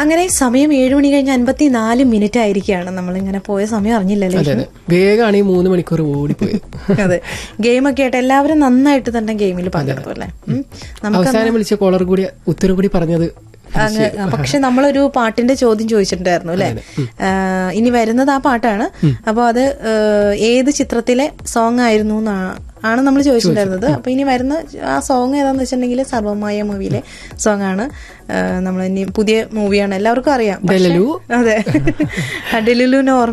അങ്ങനെ സമയം ഏഴ് മണി കഴിഞ്ഞ് അൻപത്തി നാല് മിനിറ്റ് ആയിരിക്കുകയാണ് നമ്മളിങ്ങനെ പോയ സമയം അറിഞ്ഞില്ലല്ലേ അതെ അതെ വേഗമാണ് ഈ മൂന്ന് മണിക്കൂർ ഓടിപ്പോയത് അതെ ഗെയിമൊക്കെ ആയിട്ട് എല്ലാവരും നന്നായിട്ട് തന്നെ ഗെയിമിൽ പങ്കെടുത്തു അല്ലേ ഉം. നമുക്ക് അവസാനം വിളിച്ച കോളർ കൂടി ഉത്തരം കൂടി പറഞ്ഞത് അങ്ങ് പക്ഷെ നമ്മളൊരു പാട്ടിന്റെ ചോദ്യം ചോദിച്ചിട്ടുണ്ടായിരുന്നു അല്ലെ ഇനി വരുന്നത് ആ പാട്ടാണ് അപ്പൊ അത് ആ, ഏത് ചിത്രത്തിലെ സോങ് ആയിരുന്നു എന്നാ- ആണ് നമ്മൾ ചോദിച്ചിട്ടുണ്ടായിരുന്നത് അപ്പൊ ഇനി വരുന്ന ആ സോങ് ഏതാന്ന് വെച്ചിട്ടുണ്ടെങ്കിൽ സർവമായ മൂവിയിലെ സോങ് ആണ് നമ്മൾ ഇനി പുതിയ മൂവിയാണ് എല്ലാവർക്കും അറിയാം പക്ഷേ- ഡെലലു. അതെ ഡെലുലുവിന് ഓർമ്മ